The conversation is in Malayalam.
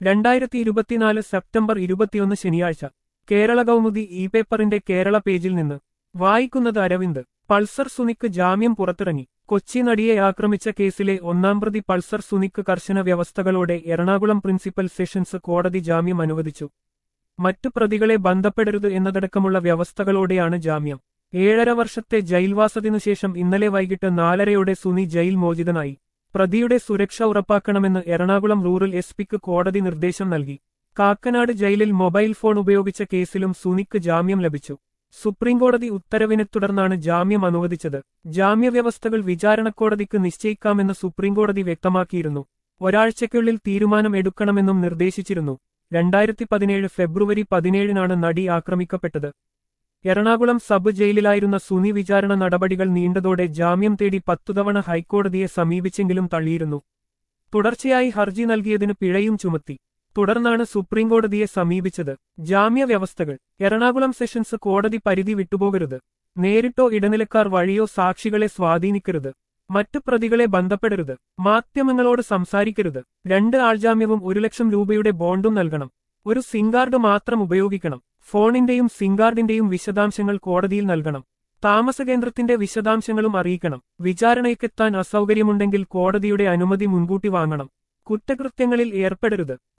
രണ്ടായിരത്തി ഇരുപത്തിനാല് സെപ്റ്റംബർ ഇരുപത്തിയൊന്ന് ശനിയാഴ്ച കേരള കൗമുദി ഇ പേപ്പറിന്റെ കേരള പേജിൽ നിന്ന് വായിക്കുന്നത് അരവിന്ദ് പൾസർ സുനിക്ക് ജാമ്യം പുറത്തിറങ്ങി കൊച്ചി നടിയെ ആക്രമിച്ച കേസിലെ ഒന്നാം പ്രതി പൾസർ സുനിക്ക് കർശന വ്യവസ്ഥകളോടെ എറണാകുളം പ്രിൻസിപ്പൽ സെഷൻസ് കോടതി ജാമ്യം അനുവദിച്ചു മറ്റു പ്രതികളെ ബന്ധപ്പെടരുത് എന്നതടക്കമുള്ള വ്യവസ്ഥകളോടെയാണ് ജാമ്യം ഏഴര വർഷത്തെ ജയിൽവാസത്തിനുശേഷം ഇന്നലെ വൈകിട്ട് നാലരയോടെ സുനി ജയിൽ മോചിതനായി പ്രതിയുടെ സുരക്ഷ ഉറപ്പാക്കണമെന്ന് എറണാകുളം റൂറൽ എസ് പിക്ക് കോടതി നിർദ്ദേശം നൽകി കാക്കനാട് ജയിലിൽ മൊബൈൽ ഫോൺ ഉപയോഗിച്ച കേസിലും സുനിക്ക് ജാമ്യം ലഭിച്ചു സുപ്രീംകോടതി ഉത്തരവിനെ തുടർന്നാണ് ജാമ്യം അനുവദിച്ചത് ജാമ്യവ്യവസ്ഥകൾ വിചാരണക്കോടതിക്ക് നിശ്ചയിക്കാമെന്ന് സുപ്രീംകോടതി വ്യക്തമാക്കിയിരുന്നു ഒരാഴ്ചയ്ക്കുള്ളിൽ തീരുമാനം എടുക്കണമെന്നും നിർദ്ദേശിച്ചിരുന്നു രണ്ടായിരത്തി പതിനേഴ് ഫെബ്രുവരി പതിനേഴിനാണ് നടി ആക്രമിക്കപ്പെട്ടത് എറണാകുളം സബ് ജയിലിലായിരുന്ന സുനി വിചാരണ നടപടികൾ നീണ്ടതോടെ ജാമ്യം തേടി പത്തുതവണ ഹൈക്കോടതിയെ സമീപിച്ചെങ്കിലും തള്ളിയിരുന്നു തുടർച്ചയായി ഹർജി നൽകിയതിന് പിഴയും ചുമത്തി തുടർന്നാണ് സുപ്രീംകോടതിയെ സമീപിച്ചത് ജാമ്യവ്യവസ്ഥകൾ എറണാകുളം സെഷൻസ് കോടതി പരിധി വിട്ടുപോകരുത് നേരിട്ടോ ഇടനിലക്കാർ വഴിയോ സാക്ഷികളെ സ്വാധീനിക്കരുത് മറ്റു പ്രതികളെ ബന്ധപ്പെടരുത് മാധ്യമങ്ങളോട് സംസാരിക്കരുത് രണ്ട് ആൾജാമ്യവും ഒരു ലക്ഷം രൂപയുടെ ബോണ്ടും നൽകണം ഒരു സിം കാർഡ് മാത്രം ഉപയോഗിക്കണം ഫോണിന്റെയും സിം കാർഡിന്റെയും വിശദാംശങ്ങൾ കോടതിയിൽ നൽകണം താമസകേന്ദ്രത്തിന്റെ വിശദാംശങ്ങളും അറിയിക്കണം വിചാരണയ്ക്കെത്താൻ അസൗകര്യമുണ്ടെങ്കിൽ കോടതിയുടെ അനുമതി മുൻകൂട്ടി വാങ്ങണം കുറ്റകൃത്യങ്ങളിൽ ഏർപ്പെടരുത്